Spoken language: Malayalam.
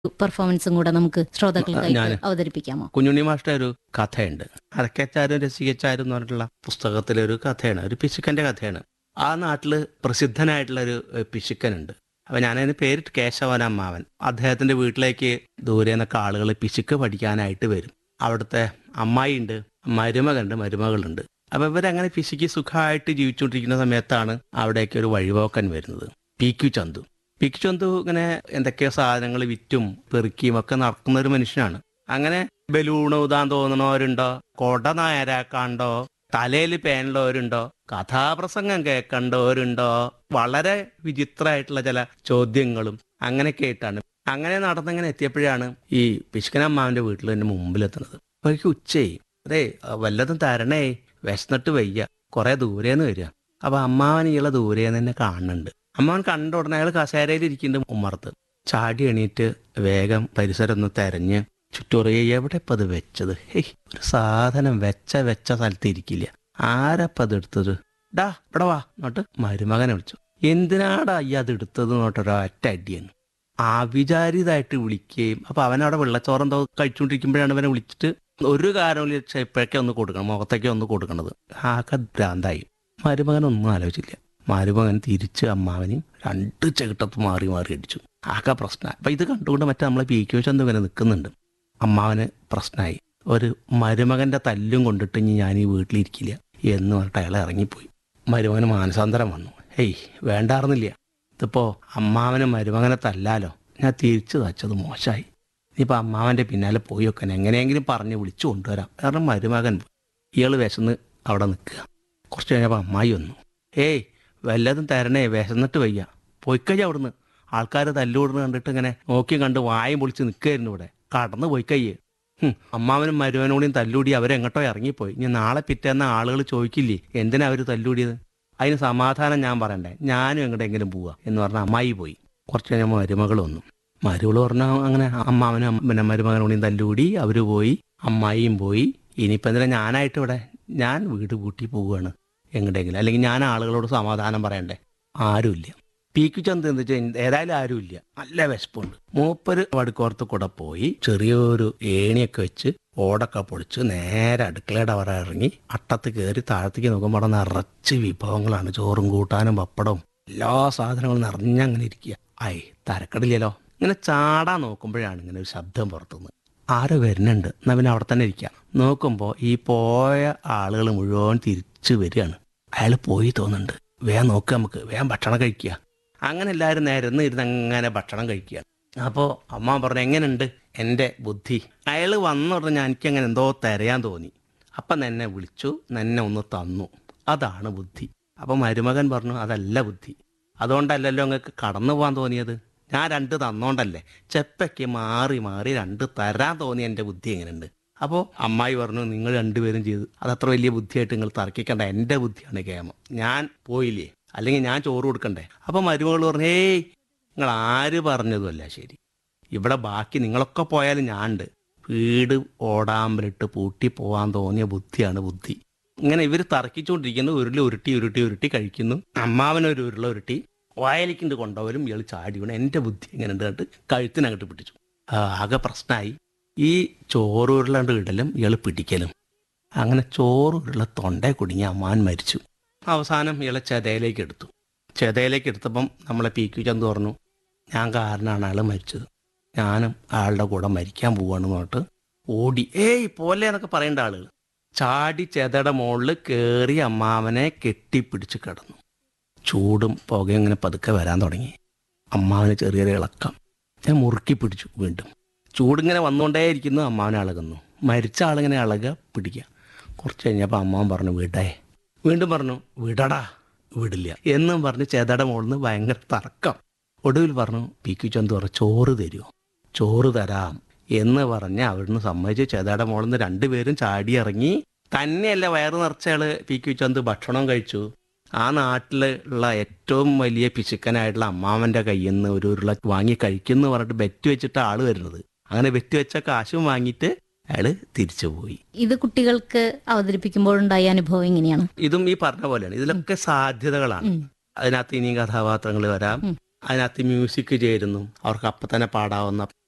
പെർഫോമൻസും കൂടെ നമുക്ക് ശ്രോതാക്കൾക്കായി ഞാന് അവതരിപ്പിക്കാമോ കുഞ്ഞുണ്ണി മാഷ്ട ഒരു കഥയുണ്ട് അരക്കച്ചാരും രസികച്ചാരും എന്ന് പറഞ്ഞിട്ടുള്ള പുസ്തകത്തിലെ ഒരു കഥയാണ് ഒരു പിശുക്കന്റെ കഥയാണ് ആ നാട്ടിൽ പ്രസിദ്ധനായിട്ടുള്ള ഒരു ഏഹ്, പിശുക്കനുണ്ട് അപ്പൊ ഞാനതിന് പേരിട്ട് കേശവൻ അമ്മാവൻ അദ്ദേഹത്തിന്റെ വീട്ടിലേക്ക് ദൂരെ നിന്നൊക്കെ ആളുകൾ പിശുക്ക് പഠിക്കാനായിട്ട് വരും അവിടുത്തെ അമ്മായി ഉണ്ട് മരുമകളുണ്ട് മരുമകളുണ്ട് അപ്പൊ ഇവരങ്ങനെ പിശുക്ക് സുഖമായിട്ട് ജീവിച്ചുകൊണ്ടിരിക്കുന്ന സമയത്താണ് അവിടേക്ക് ഒരു വഴിപോക്കൻ വരുന്നത് P Q Chandu P Q Chandu ഇങ്ങനെ എന്തൊക്കെയോ സാധനങ്ങൾ വിറ്റും പെറുക്കിയും ഒക്കെ നടക്കുന്ന ഒരു മനുഷ്യനാണ് അങ്ങനെ ബലൂൺ ഊതാൻ തോന്നണവരുണ്ടോ കൊട നേരാക്കാണ്ടോ തലയിൽ പേനുള്ളവരുണ്ടോ കഥാപ്രസംഗം കേൾക്കണ്ടവരുണ്ടോ വളരെ വിചിത്രമായിട്ടുള്ള ചില ചോദ്യങ്ങളും അങ്ങനെയൊക്കെ ആയിട്ടാണ് അങ്ങനെ നടന്നിങ്ങനെ എത്തിയപ്പോഴാണ് ഈ പിശുക്കനമ്മാവിന്റെ വീട്ടിൽ എന്റെ മുമ്പിലെത്തുന്നത് അപ്പോഴേക്ക് ഉച്ചയായി അതെ വല്ലതും തരണേ വിശന്നിട്ട് വയ്യ കുറെ ദൂരേന്ന് വരിക അപ്പൊ അമ്മാവൻ ഇയാളെ ദൂരേന്ന് തന്നെ കാണുന്നുണ്ട് അമ്മാവൻ കണ്ട ഉടനെ അയാൾ കസേരയിൽ ഇരിക്കുന്നുണ്ട് ഉമ്മർത്ത് ചാടി എണീറ്റ് വേഗം പരിസരം ഒന്ന് തെരഞ്ഞ് ചുറ്റുറിയ എവിടെ ഇപ്പം അത് വെച്ചത് ഹേയ് ഒരു സാധനം വെച്ച വെച്ച സ്ഥലത്ത് ഇരിക്കില്ല ആരപ്പം അത് എടുത്തത് ഡാ ഇവിടെ വാ എന്നിട്ട് മരുമകനെ വിളിച്ചു എന്തിനാടാ ഈ അത് എടുത്തത് എന്നിട്ടൊരു ഒറ്റ അടിയെന്ന് അവിചാരിതായിട്ട് വിളിക്കുകയും അപ്പൊ അവനവിടെ വെള്ളച്ചോറ് എന്തോ കഴിച്ചുകൊണ്ടിരിക്കുമ്പോഴാണ് അവനെ വിളിച്ചിട്ട് ഒരു കാരണമില്ല ഇപ്പോഴൊക്കെ ഒന്ന് കൊടുക്കണം മുഖത്തേക്ക് ഒന്ന് കൊടുക്കണത് ആകെ ഭ്രാന്തായി മരുമകൻ ഒന്നും ആലോചിച്ചില്ല മരുമകൻ തിരിച്ച് അമ്മാവനെയും രണ്ട് ചെകിട്ടത്ത് മാറി മാറി അടിച്ചു ആകെ പ്രശ്നമായി അപ്പൊ ഇത് കണ്ടുകൊണ്ട് മറ്റേ നമ്മളെ പി ക്യു ചന്തു ഇങ്ങനെ നിൽക്കുന്നുണ്ട് അമ്മാവന് പ്രശ്നമായി ഒരു മരുമകന്റെ തല്ലും കൊണ്ടിട്ട് ഇനി ഞാൻ ഈ വീട്ടിലിരിക്കില്ല എന്ന് പറഞ്ഞിട്ട് അയാൾ ഇറങ്ങിപ്പോയി മരുമകന് മാനസാന്തരം വന്നു ഹേയ് വേണ്ടായിരുന്നില്ല ഇതിപ്പോ അമ്മാവന് മരുമകനെ തല്ലാലോ ഞാൻ തിരിച്ചു തച്ചത് മോശമായി ഇനിയിപ്പോൾ അമ്മാവന്റെ പിന്നാലെ പോയി വെക്കാൻ എങ്ങനെയെങ്കിലും പറഞ്ഞ് വിളിച്ചു കൊണ്ടുവരാം കാരണം മരുമകൻ പോയി. ഇയാള് വിശന്ന് അവിടെ നിൽക്കുക കുറച്ച് കഴിഞ്ഞപ്പോൾ അമ്മായി വന്നു ഏയ് വല്ലതും തരണേ വിശന്നിട്ട് വയ്യ പോയിക്കയ്യ അവിടുന്ന് ആൾക്കാർ തല്ലുകൂടുന്ന കണ്ടിട്ട് ഇങ്ങനെ നോക്കി കണ്ട് വായും പൊളിച്ച് നിൽക്കുകയായിരുന്നു ഇവിടെ കടന്നു പോയിക്കയ്യേ ഹും, അമ്മാവനും മരുവനോടെയും തല്ലൂടി അവരെങ്ങോട്ടോ ഇറങ്ങിപ്പോയി ഇനി നാളെ പിറ്റേന്ന ആളുകൾ ചോദിക്കില്ലേ എന്തിനാ അവർ തല്ലൂടിയത് അതിന് സമാധാനം ഞാൻ പറയണ്ടേ ഞാനും എങ്ങോട്ടെങ്കിലും പോവാ എന്ന് പറഞ്ഞ അമ്മായി പോയി കുറച്ച് കഴിഞ്ഞപ്പോൾ മരുമകൾ വന്നു മരുമകൾ പറഞ്ഞാൽ അങ്ങനെ അമ്മാവനും പിന്നെ മരുമകനോടെയും തല്ലുകൂടി അവർ പോയി അമ്മായിയും പോയി ഇനിയിപ്പോൾ എന്തിനാ ഞാനായിട്ട് ഇവിടെ ഞാൻ വീട് കൂട്ടി പോവുകയാണ് എങ്ങോട്ടെങ്കിലും അല്ലെങ്കിൽ ഞാൻ ആളുകളോട് സമാധാനം പറയണ്ടേ ആരുമില്ല പീക്കു ചന്ത് എന്ന് വെച്ചാൽ ഏതായാലും ആരുമില്ല നല്ല വിശപ്പുണ്ട് മൂപ്പര് വടുക്കോർത്ത് കൂടെ പോയി ചെറിയൊരു ഏണിയൊക്കെ വെച്ച് ഓടൊക്കെ പൊളിച്ച് നേരെ അടുക്കളയുടെ അവിടെ ഇറങ്ങി അട്ടത്ത് കയറി താഴത്തേക്ക് നോക്കുമ്പോൾ അവിടെ നിറച്ച് വിഭവങ്ങളാണ് ചോറും കൂട്ടാനും പപ്പടവും എല്ലാ സാധനങ്ങളും നിറഞ്ഞങ്ങനെ ഇരിക്കുക ഐ തരക്കടില്ലല്ലോ ഇങ്ങനെ ചാടാൻ നോക്കുമ്പോഴാണ് ഇങ്ങനെ ഒരു ശബ്ദം പുറത്തുനിന്ന് ആരോ വരുന്നുണ്ട് എന്നാ പിന്നെ അവിടെ തന്നെ ഇരിക്കാം നോക്കുമ്പോൾ ഈ പോയ ആളുകൾ മുഴുവൻ തിരിച്ചു വരികയാണ് അയാൾ പോയി തോന്നുന്നുണ്ട് വേഗം നോക്കുക നമുക്ക് വേഗം ഭക്ഷണം കഴിക്കുക അങ്ങനെ എല്ലാവരും നേരെ ഇരുന്ന് അങ്ങനെ ഭക്ഷണം കഴിക്കുക അപ്പോൾ അമ്മ പറഞ്ഞു എങ്ങനെയുണ്ട് എൻ്റെ ബുദ്ധി അയാൾ വന്നു പറഞ്ഞാൽ എനിക്ക് അങ്ങനെ എന്തോ തരയാൻ തോന്നി അപ്പം എന്നെ വിളിച്ചു എന്നെ ഒന്ന് തന്നു അതാണ് ബുദ്ധി അപ്പം മരുമകൻ പറഞ്ഞു അതല്ല ബുദ്ധി അതുകൊണ്ടല്ലല്ലോ നിങ്ങൾക്ക് കടന്നു പോകാൻ തോന്നിയത് ഞാൻ രണ്ട് തന്നോണ്ടല്ലേ ചെപ്പയ്ക്ക് മാറി മാറി രണ്ട് തരാൻ തോന്നി എൻ്റെ ബുദ്ധി എങ്ങനെയുണ്ട് അപ്പോൾ അമ്മായി പറഞ്ഞു നിങ്ങൾ രണ്ടുപേരും ചെയ്തു അതത്ര വലിയ ബുദ്ധിയായിട്ട് നിങ്ങൾ തർക്കിക്കണ്ട എൻ്റെ ബുദ്ധിയാണ് കേമം ഞാൻ പോയില്ലേ അല്ലെങ്കിൽ ഞാൻ ചോറ് കൊടുക്കണ്ടേ അപ്പം മരുമകൾ പറഞ്ഞു ഏയ് നിങ്ങൾ ആര് പറഞ്ഞതുമല്ല ശരി ഇവിടെ ബാക്കി നിങ്ങളൊക്കെ പോയാലും ഞാൻ ഉണ്ട് വീട് ഓടാമ്പലിട്ട് പൂട്ടി പോകാൻ തോന്നിയ ബുദ്ധിയാണ് ബുദ്ധി ഇങ്ങനെ ഇവർ തർക്കിച്ചുകൊണ്ടിരിക്കുന്നു ഉരുളി ഉരുട്ടി ഉരുട്ടി ഉരുട്ടി കഴിക്കുന്നു അമ്മാവനൊരു ഉരുള ഉരുട്ടി വയലിക്കിണ്ട് കൊണ്ടുപോലും ഇയാൾ ചാടി വീണ് എൻ്റെ ബുദ്ധി ഇങ്ങനെ ഉണ്ട് കണ്ടിട്ട് കഴുത്തിനകത്ത് പിടിച്ചു ആ, ആകെ പ്രശ്നമായി ഈ ചോറ് ഉരുളണ്ട് ഇടലും ഇയാൾ പിടിക്കലും അങ്ങനെ ചോറ് ഉരുള തൊണ്ടേ കുടുങ്ങി അമ്മാൻ മരിച്ചു അവസാനം ഇയാളെ ചെതയിലേക്ക് എടുത്തു ചെതയിലേക്ക് എടുത്തപ്പം നമ്മളെ പി ക്യു ചന്ത് പറഞ്ഞു ഞാൻ കാരണമാണ് അയാൾ മരിച്ചത് ഞാനും അയാളുടെ കൂടെ മരിക്കാൻ പോവാണെന്ന് പറഞ്ഞിട്ട് ഓടി ഏയ് പോലെ എന്നൊക്കെ പറയേണ്ട ആളുകൾ ചാടി ചെതയുടെ മുകളിൽ കയറി അമ്മാവനെ കെട്ടിപ്പിടിച്ച് കിടന്നു ചൂടും പുകയും ഇങ്ങനെ പതുക്കെ വരാൻ തുടങ്ങി അമ്മാവന് ചെറിയൊരു ഇളക്കം ഞാൻ മുറുക്കി പിടിച്ചു വീണ്ടും ചൂടിങ്ങനെ വന്നുകൊണ്ടേയിരിക്കുന്നു അമ്മാവനെ ഇളകുന്നു മരിച്ച ആളിങ്ങനെ ഇളകുക പിടിക്കുക കുറച്ച് കഴിഞ്ഞപ്പോൾ അമ്മാവൻ പറഞ്ഞു വിടേ വീണ്ടും പറഞ്ഞു വിടടാ വിടില്ല എന്നും പറഞ്ഞ് ചേതയുടെ മുകളിൽ നിന്ന് ഭയങ്കര തർക്കം ഒടുവിൽ പറഞ്ഞു പി ക്യു ചന്തു പറഞ്ഞു ചോറ് തരുമോ ചോറ് തരാം എന്ന് പറഞ്ഞ് അവിടുന്ന് സമ്മതിച്ച് ചേതയുടെ മുകളിൽ നിന്ന് രണ്ടുപേരും ചാടി ഇറങ്ങി തന്നെയല്ല വയറ് നിറച്ചയാള് പി ക്യു ചന്ത് ഭക്ഷണം കഴിച്ചു ആ നാട്ടിൽ ഉള്ള ഏറ്റവും വലിയ പിശുക്കനായിട്ടുള്ള അമ്മാവന്റെ കയ്യിൽ നിന്ന് ഒരു ഉരുള വാങ്ങി കഴിക്കുന്നു പറഞ്ഞിട്ട് ബെറ്റ് വെച്ചിട്ട് ആള് വരുന്നത് അങ്ങനെ ബെറ്റ് വെച്ച കാശും വാങ്ങിയിട്ട് അയാള് തിരിച്ചു പോയി ഇത് കുട്ടികൾക്ക് അവതരിപ്പിക്കുമ്പോഴുണ്ടായ അനുഭവം എങ്ങനെയാണ് ഇതും ഈ പറഞ്ഞ പോലെയാണ് ഇതിലൊക്കെ സാധ്യതകളാണ് ഉം. അതിനകത്ത് ഇനിയും കഥാപാത്രങ്ങൾ വരാം ഉം. അതിനകത്ത് മ്യൂസിക് ചേരുന്നു അവർക്ക് അപ്പം തന്നെ പാടാവുന്ന